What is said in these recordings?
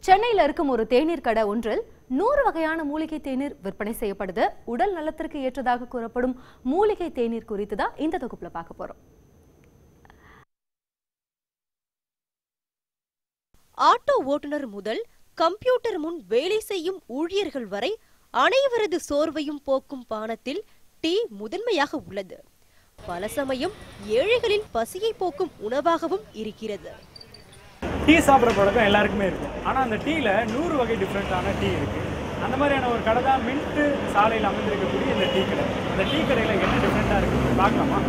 சென்னையில் இருக்கும் ஒரு தேநீர் கடை ஒன்றில் நூறு வகையான மூலிகை தேநீர் விற்பனை செய்யப்படுது உடல் நலத்திற்கு ஏற்றதாக கூறப்படும் மூலிகை தேநீர் குறித்து தான் இந்த தொகுப்புல பார்க்க போறோம் ஆட்டோ ஓட்டுநர் முதல் கம்ப்யூட்டர் முன் வேலை செய்யும் ஊழியர்கள் வரை அனைவரது சோர்வையும் போக்கும் பானத்தில் டீ முதன்மையாக உள்ளது பல சமயம் ஏழைகளின் பசியை போக்கும் உணவாகவும் இருக்கிறது டீ சாப்பிட்ற பழக்கம் எல்லாருக்குமே இருக்கும் ஆனால் அந்த டீயில் நூறு வகை டிஃப்ரெண்ட்டான டீ இருக்குது அந்த மாதிரியான ஒரு கடை தான் மின்ட்டு சாலையில் அமைந்திருக்கக்கூடிய இந்த டீ கடை அந்த டீ கடையில் என்ன டிஃப்ரெண்ட்டாக இருக்குது பார்க்கலாமா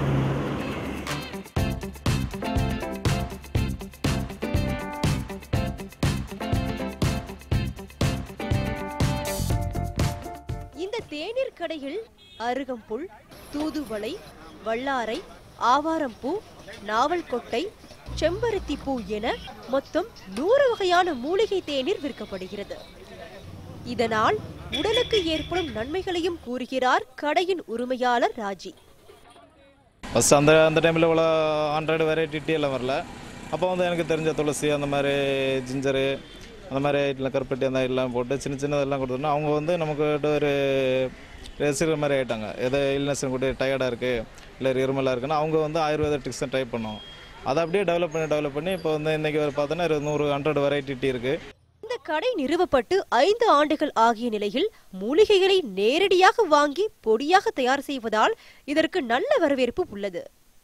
இந்த தேநீர் கடையில் அருகம்புல் தூதுவளை வல்லாரை ஆவாரம்பூ நாவல் கொட்டை செம்பருத்தி பூ என மொத்தம் நூறு வகையான மூலிகை தேநீர் விற்கப்படுகிறது இதனால் உடலுக்கு ஏற்படும் நன்மைகளையும் கூறுகிறார் கடையின் உரிமையாளர் ராஜி ஃபஸ்ட் அந்த அந்த டைமில் இவ்வளோ ஆண்ட்ராய்டு வெரைட்டி டீ எல்லாம் வரல அப்போ வந்து எனக்கு தெரிஞ்ச துளசி அந்த மாதிரி ஜிஞ்சரு அந்த மாதிரி இல்லை கருப்பட்டி அந்த எல்லாம் போட்டு சின்ன சின்னதெல்லாம் கொடுத்தோன்னா அவங்க வந்து நமக்கு ஒரு ரெசிகிற மாதிரி ஆகிட்டாங்க எதை இல்னஸ் கூட டயர்டாக இருக்குது இல்லை இருமலாக இருக்குன்னா அவங்க வந்து ஆயுர்வேத ட்ரிக்ஸை ட்ரை பண்ணோம் அதை அப்படியே டெவலப் பண்ணி டெவலப் பண்ணி இப்போ வந்து இன்றைக்கி ஒரு பார்த்தோன்னா ஒரு நூறு ஹண்ட்ரட் வெரைட்டி டீ இருக்குது இந்த கடை நிறுவப்பட்டு ஐந்து ஆண்டுகள் ஆகிய நிலையில் மூலிகைகளை நேரடியாக வாங்கி பொடியாக தயார் செய்வதால் இதற்கு நல்ல வரவேற்பு உள்ளது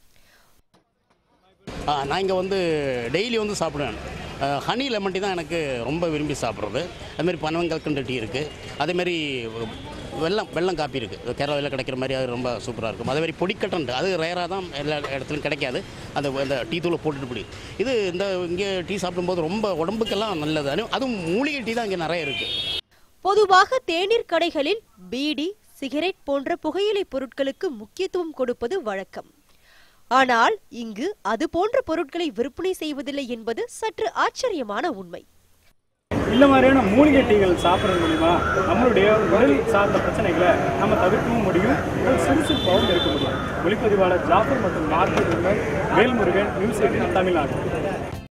ஆ, நான் இங்கே வந்து டெய்லி வந்து சாப்பிடுவேன் ஹனி லெமன் டீ தான் எனக்கு ரொம்ப விரும்பி சாப்பிட்றது அதுமாரி பனவங்கல்கண்டு டீ இருக்குது அதேமாரி வெள்ளம் வெள்ளம் காப்பி இருக்குது கேரளாவில் கிடைக்கிற மாதிரி அது ரொம்ப சூப்பராக இருக்கும் அதே மாதிரி பொடிக்கட்டன்ட்டு அது ரேராக தான் எல்லா இடத்துலையும் கிடைக்காது அந்த அந்த டீ தூளை போட்டுட்டு பிடி இது இந்த இங்கே டீ சாப்பிடும்போது ரொம்ப உடம்புக்கெல்லாம் நல்லது அதுவும் அதுவும் மூலிகை டீ தான் இங்கே நிறைய இருக்குது பொதுவாக தேநீர் கடைகளில் பீடி சிகரெட் போன்ற புகையிலை பொருட்களுக்கு முக்கியத்துவம் கொடுப்பது வழக்கம் ஆனால் இங்கு அது போன்ற பொருட்களை விற்பனை செய்வதில்லை என்பது சற்று ஆச்சரியமான உண்மை இந்த மாதிரியான மூலிகை டீகள் சாப்பிட்றது மூலிமா நம்மளுடைய உடல் சார்ந்த பிரச்சனைகளை நம்ம தவிர்க்கவும் முடியும் உடல் சுறுசுறுப்பாகவும் இருக்க முடியும் ஒளிப்பதிவாளர் ஜாஃபர் மற்றும் மார்க்கெட் வேல்முருகன் நியூஸ் எயிட்டின் தமிழ்நாடு